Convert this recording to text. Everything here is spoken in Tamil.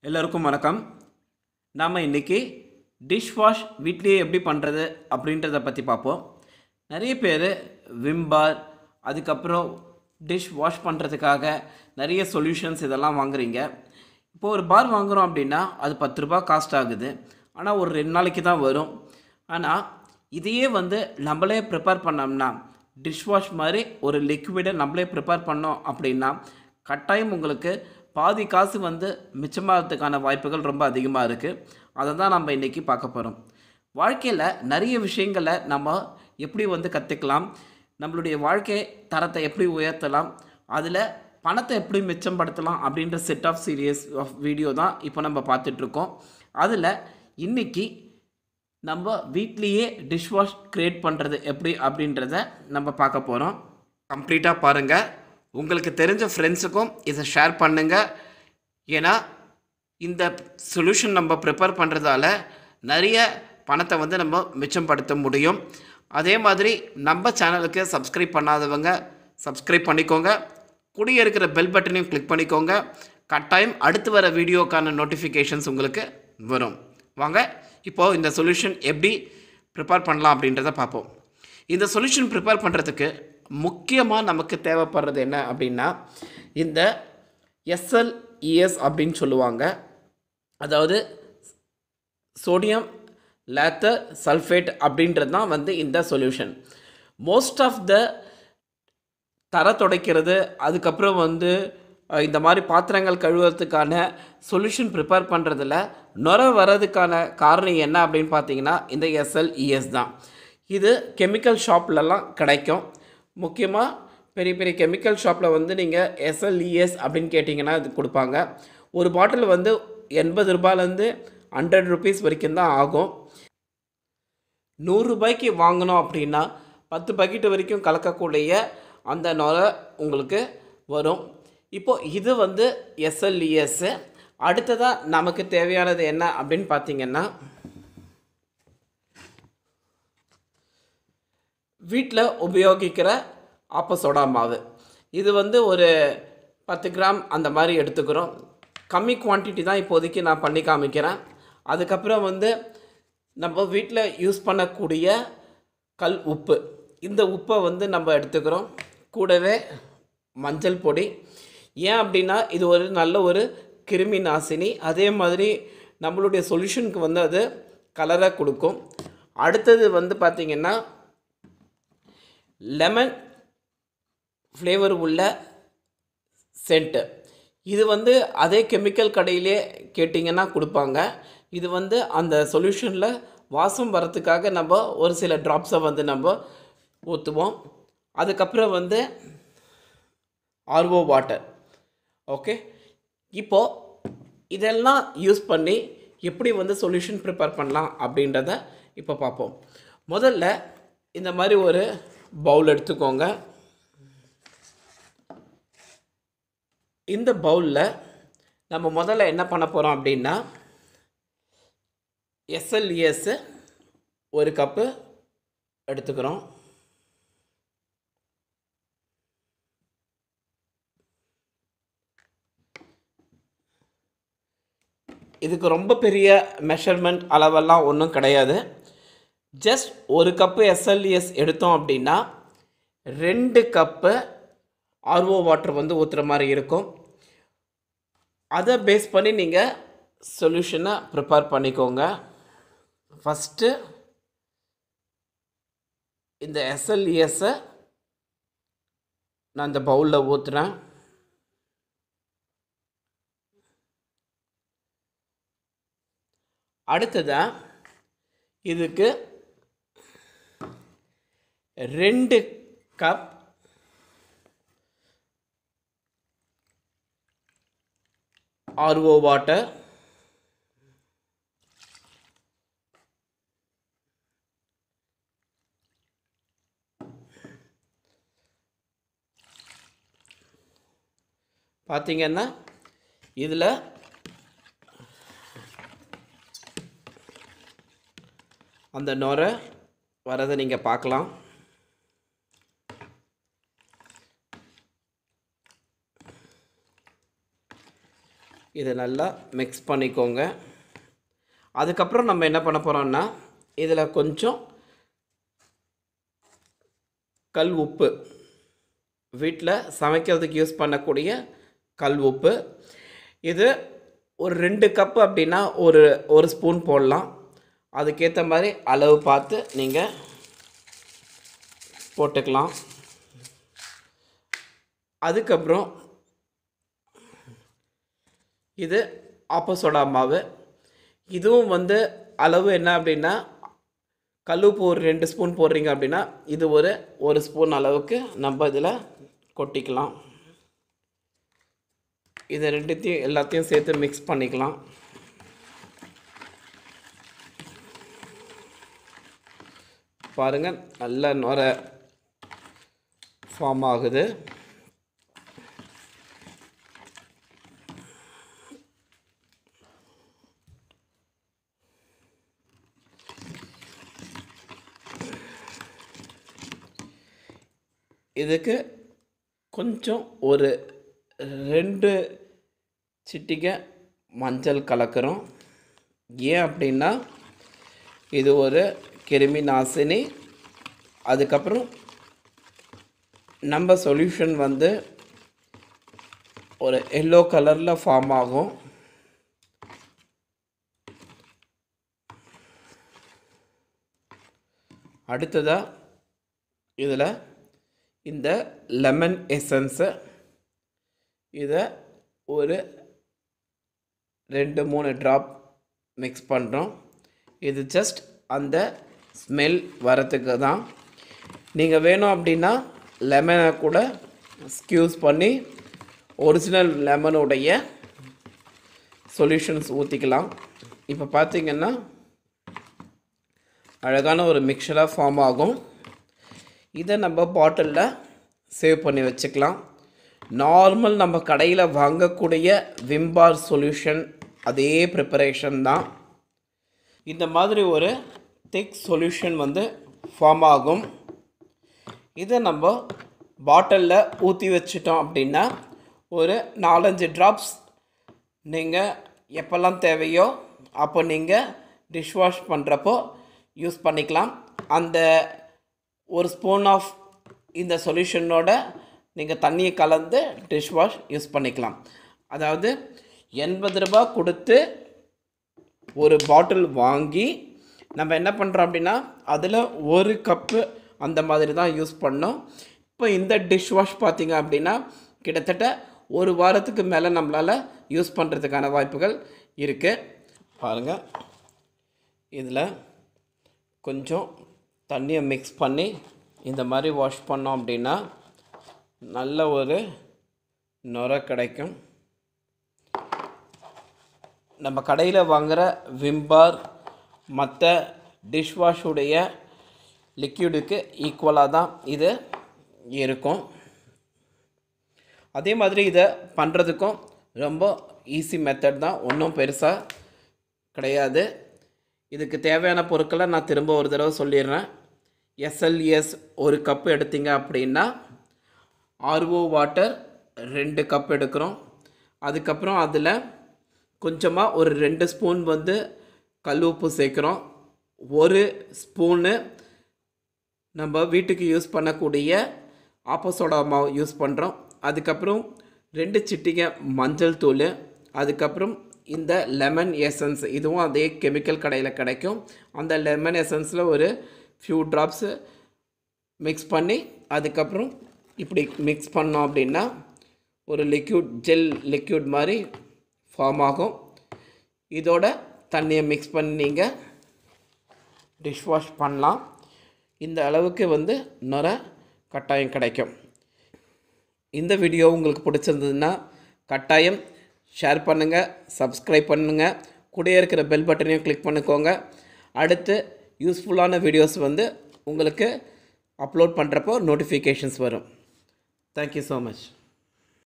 எல்லோருக்கும் வணக்கம் நாம் இன்றைக்கி டிஷ் வாஷ் வீட்லேயே எப்படி பண்ணுறது அப்படின்றத பற்றி பார்ப்போம் நிறைய பேர் விம் பார் அதுக்கப்புறம் டிஷ் வாஷ் பண்ணுறதுக்காக நிறைய சொல்யூஷன்ஸ் இதெல்லாம் வாங்குறீங்க இப்போ ஒரு பார் வாங்குகிறோம் அப்படின்னா அது பத்து ரூபா காஸ்ட் ஆகுது ஆனால் ஒரு ரெண்டு நாளைக்கு தான் வரும் ஆனால் இதையே வந்து நம்மளே ப்ரிப்பேர் பண்ணோம்னா டிஷ் வாஷ் மாதிரி ஒரு லிக்விடை நம்மளே ப்ரிப்பேர் பண்ணோம் அப்படின்னா கட்டாயம் உங்களுக்கு பாதி காசு வந்து மிச்சமாகிறதுக்கான வாய்ப்புகள் ரொம்ப அதிகமாக இருக்குது அதை தான் நம்ம இன்றைக்கி பார்க்க போகிறோம் வாழ்க்கையில் நிறைய விஷயங்களை நம்ம எப்படி வந்து கற்றுக்கலாம் நம்மளுடைய வாழ்க்கை தரத்தை எப்படி உயர்த்தலாம் அதில் பணத்தை எப்படி மிச்சப்படுத்தலாம் அப்படின்ற set of series of video தான் இப்போ நம்ம பார்த்துட்ருக்கோம் அதில் இன்றைக்கி நம்ம வீட்லேயே டிஷ் வாஷ் க்ரியேட் பண்ணுறது எப்படி அப்படின்றத நம்ம பார்க்க போகிறோம் கம்ப்ளீட்டாக பாருங்கள் உங்களுக்கு தெரிஞ்ச ஃப்ரெண்ட்ஸுக்கும் இதை ஷேர் பண்ணுங்கள் ஏன்னா இந்த சொல்யூஷன் நம்ம ப்ரிப்பேர் பண்ணுறதால நிறைய பணத்தை வந்து நம்ம மிச்சப்படுத்த முடியும் அதே மாதிரி நம்ம சேனலுக்கு சப்ஸ்கிரைப் பண்ணாதவங்க சப்ஸ்கிரைப் பண்ணிக்கோங்க கூடிய இருக்கிற பெல் பட்டனையும் கிளிக் பண்ணிக்கோங்க கட்டாயம் அடுத்து வர வீடியோக்கான நோட்டிஃபிகேஷன்ஸ் உங்களுக்கு வரும் வாங்க இப்போது இந்த சொல்யூஷன் எப்படி ப்ரிப்பேர் பண்ணலாம் அப்படின்றத பார்ப்போம் இந்த சொல்யூஷன் ப்ரிப்பேர் பண்ணுறதுக்கு முக்கியமாக நமக்கு தேவைப்படுறது என்ன அப்படின்னா இந்த எஸ்எல்இஎஸ் அப்படின்னு சொல்லுவாங்க அதாவது சோடியம் லேத்தர் சல்ஃபேட் அப்படின்றது தான் வந்து இந்த சொல்யூஷன் மோஸ்ட் ஆஃப் த தர துடைக்கிறது அதுக்கப்புறம் வந்து அஹ், இந்த மாதிரி பாத்திரங்கள் கழுவுறதுக்கான சொல்யூஷன் ப்ரிப்பேர் பண்ணுறதுல நுர வர்றதுக்கான காரணம் என்ன அப்படின்னு பார்த்தீங்கன்னா இந்த எஸ்எல்இஎஸ் தான் இது கெமிக்கல் ஷாப்லலாம் கிடைக்கும் முக்கியமாக பெரிய பெரிய கெமிக்கல் ஷாப்பில் வந்து நீங்கள் எஸ்எல்இஎஸ் அப்படின்னு கேட்டிங்கன்னா இது கொடுப்பாங்க ஒரு பாட்டில் வந்து எண்பது ரூபாயிலேருந்து ஹண்ட்ரட் ருபீஸ் வரைக்கும் தான் ஆகும் நூறுரூபாய்க்கு வாங்கினோம் அப்படின்னா பத்து பக்கெட்டு வரைக்கும் கலக்கக்கூடிய அந்த நுரை உங்களுக்கு வரும் இப்போ இது வந்து எஸ்எல்இஎஸ் அடுத்ததாக நமக்கு தேவையானது என்ன அப்படின்னு பார்த்தீங்கன்னா வீட்டில் உபயோகிக்கிற ஆப்பசோடா மாவு இது வந்து ஒரு பத்து கிராம் அந்த மாதிரி எடுத்துக்கிறோம் கம்மி குவான்டிட்டி தான் இப்போதைக்கு நான் பண்ணி காமிக்கிறேன் அதுக்கப்புறம் வந்து நம்ம வீட்டில் யூஸ் பண்ணக்கூடிய கல் உப்பு இந்த உப்பை வந்து நம்ம எடுத்துக்கிறோம் கூடவே மஞ்சள் பொடி ஏன் அப்படின்னா இது ஒரு நல்ல ஒரு கிருமி நாசினி அதே மாதிரி நம்மளுடைய சொல்யூஷனுக்கு வந்து அது கலரை கொடுக்கும் அடுத்தது வந்து பார்த்திங்கன்னா லெமன் ஃப்ளேவர் உள்ள சென்ட்டு இது வந்து அதே கெமிக்கல் கடையிலே கேட்டிங்கன்னா கொடுப்பாங்க இது வந்து அந்த சொல்யூஷனில் வாசம் வரத்துக்காக நம்ம ஒரு சில ட்ராப்ஸை வந்து நம்ம ஊற்றுவோம் அதுக்கப்புறம் வந்து ஆர்ஓ வாட்டர் ஓகே இப்போது இதெல்லாம் யூஸ் பண்ணி எப்படி வந்து சொல்யூஷன் ப்ரிப்பேர் பண்ணலாம் அப்படின்றத இப்போ பார்ப்போம் முதல்ல இந்த மாதிரி ஒரு பவுல் எடுத்துக்கோங்க இந்த பவுலில் நம்ம முதல்ல என்ன பண்ண போகிறோம் அப்படின்னா எஸ்எல்இஎஸ் ஒரு கப்பு எடுத்துக்கிறோம் இதுக்கு ரொம்ப பெரிய மெஷர்மெண்ட் அளவெல்லாம் ஒன்றும் கிடையாது ஜஸ்ட் ஒரு கப்பு எஸ்எல்இஎஸ் எடுத்தோம் அப்படின்னா ரெண்டு கப்பு ஆர்ஓ வாட்டர் வந்து ஊற்றுற மாதிரி இருக்கும் அதை பேஸ் பண்ணி நீங்கள் சொல்யூஷனை ப்ரிப்பேர் பண்ணிக்கோங்க ஃபஸ்ட்டு இந்த எஸ்எல்இஎஸ்ஸை நான் இந்த பவுலில் ஊற்றுறேன் அடுத்ததாக இதுக்கு ரெண்டு கப் ஆர்ஓ வாட்டர் பார்த்தீங்கன்னா இதில் அந்த நுரை வரதை நீங்கள் பார்க்கலாம் இதை நல்லா மிக்ஸ் பண்ணிக்கோங்க அதுக்கப்புறம் நம்ம என்ன பண்ண போகிறோம்னா இதில் கொஞ்சம் கல் உப்பு வீட்டில் சமைக்கிறதுக்கு யூஸ் பண்ணக்கூடிய கல் உப்பு இது ஒரு ரெண்டு கப்பு அப்படின்னா ஒரு ஒரு ஸ்பூன் போடலாம் அதுக்கேற்ற மாதிரி அளவு பார்த்து நீங்கள் போட்டுக்கலாம் அதுக்கப்புறம் இது ஆப்போசோடா மாவு இதுவும் வந்து அளவு என்ன அப்படின்னா கல்லுப்பு ஒரு ரெண்டு ஸ்பூன் போடுறீங்க அப்படின்னா இது ஒரு ஒரு ஸ்பூன் அளவுக்கு நம்ம இதில் கொட்டிக்கலாம் இதை ரெண்டுத்தையும் எல்லாத்தையும் சேர்த்து மிக்ஸ் பண்ணிக்கலாம் பாருங்கள் நல்ல நுர ஃபார்ம் ஆகுது இதுக்கு கொஞ்சம் ஒரு ரெண்டு சிட்டிகை மஞ்சள் கலக்கிறோம் ஏன் அப்படின்னா இது ஒரு கிருமி நாசினி அதுக்கப்புறம் நம்ம சொல்யூஷன் வந்து ஒரு எல்லோ கலரில் ஃபார்ம் ஆகும் அடுத்ததாக இதில் இந்த லெமன் எசன்ஸை இதை ஒரு ரெண்டு மூணு ட்ராப் மிக்ஸ் பண்ணுறோம் இது ஜஸ்ட் அந்த ஸ்மெல் வரத்துக்கு தான் நீங்கள் வேணும் அப்படின்னா லெமனை கூட ஸ்க்யூஸ் பண்ணி ஒரிஜினல் லெமனுடைய சொல்யூஷன்ஸ் ஊற்றிக்கலாம் இப்போ பார்த்தீங்கன்னா அழகான ஒரு மிக்சராக ஃபார்ம் ஆகும் இதை நம்ம பாட்டிலில் சேவ் பண்ணி வச்சுக்கலாம் நார்மல் நம்ம கடையில் வாங்கக்கூடிய விம்பார் சொல்யூஷன் அதே ப்ரிப்பரேஷன் தான் இந்த மாதிரி ஒரு திக் சொல்யூஷன் வந்து ஃபார்ம் ஆகும் இதை நம்ம பாட்டிலில் ஊற்றி வச்சிட்டோம் அப்படின்னா ஒரு நாலஞ்சு ட்ராப்ஸ் நீங்கள் எப்போல்லாம் தேவையோ அப்போ நீங்கள் டிஷ் வாஷ் பண்ணுறப்போ யூஸ் பண்ணிக்கலாம் அந்த ஒரு ஸ்பூன் ஆஃப் இந்த சொல்யூஷனோட நீங்கள் தண்ணியை கலந்து டிஷ் வாஷ் யூஸ் பண்ணிக்கலாம் அதாவது எண்பது ரூபாய் கொடுத்து ஒரு பாட்டில் வாங்கி நம்ம என்ன பண்ணுறோம் அப்படின்னா அதில் ஒரு கப்பு அந்த மாதிரி தான் யூஸ் பண்ணோம் இப்போ இந்த டிஷ் வாஷ் பார்த்தீங்க அப்படின்னா கிட்டத்தட்ட ஒரு வாரத்துக்கு மேலே நம்மளால் யூஸ் பண்ணுறதுக்கான வாய்ப்புகள் இருக்குது பாருங்கள் இதில் கொஞ்சம் தண்ணியை மிக்ஸ் பண்ணி இந்த மாதிரி வாஷ் பண்ணோம் அப்படின்னா நல்ல ஒரு நுர கிடைக்கும் நம்ம கடையில் வாங்குகிற விம்பார் மற்ற டிஷ்வாஷுடைய லிக்யூடுக்கு ஈக்குவலாக தான் இது இருக்கும் அதே மாதிரி இதை பண்ணுறதுக்கும் ரொம்ப ஈஸி மெத்தட் தான் ஒன்றும் பெருசாக கிடையாது இதுக்கு தேவையான பொருட்களை நான் திரும்ப ஒரு தடவை சொல்லிடுறேன் எஸ்எல்எஸ் ஒரு கப்பு எடுத்தீங்க அப்படின்னா ஆர்ஓ வாட்டர் ரெண்டு கப் எடுக்கிறோம் அதுக்கப்புறம் அதில் கொஞ்சமாக ஒரு ரெண்டு ஸ்பூன் வந்து கல் உப்பு சேர்க்குறோம் ஒரு ஸ்பூனு நம்ம வீட்டுக்கு யூஸ் பண்ணக்கூடிய ஆப்போசோடா மாவு யூஸ் பண்ணுறோம் அதுக்கப்புறம் ரெண்டு சிட்டிகை மஞ்சள் தூள் அதுக்கப்புறம் இந்த லெமன் எசன்ஸ் இதுவும் அதே கெமிக்கல் கடையில் கிடைக்கும் அந்த லெமன் எசன்ஸில் ஒரு ஃபியூ ட்ராப்ஸு மிக்ஸ் பண்ணி அதுக்கப்புறம் இப்படி மிக்ஸ் பண்ணோம் அப்படின்னா ஒரு லிக்யூட் ஜெல் லிக்யூட் மாதிரி ஃபார்ம் ஆகும் இதோட தண்ணியை மிக்ஸ் பண்ணி நீங்கள் டிஷ் வாஷ் பண்ணலாம் இந்த அளவுக்கு வந்து நுர கட்டாயம் கிடைக்கும் இந்த வீடியோ உங்களுக்கு பிடிச்சிருந்ததுன்னா கட்டாயம் ஷேர் பண்ணுங்கள் சப்ஸ்கிரைப் பண்ணுங்கள் கூடயே இருக்கிற பெல் பட்டனையும் கிளிக் பண்ணிக்கோங்க அடுத்து யூஸ்ஃபுல்லான வீடியோஸ் வந்து உங்களுக்கு அப்லோட் பண்ணுறப்போ நோட்டிஃபிகேஷன்ஸ் வரும் தேங்க்யூ ஸோ மச்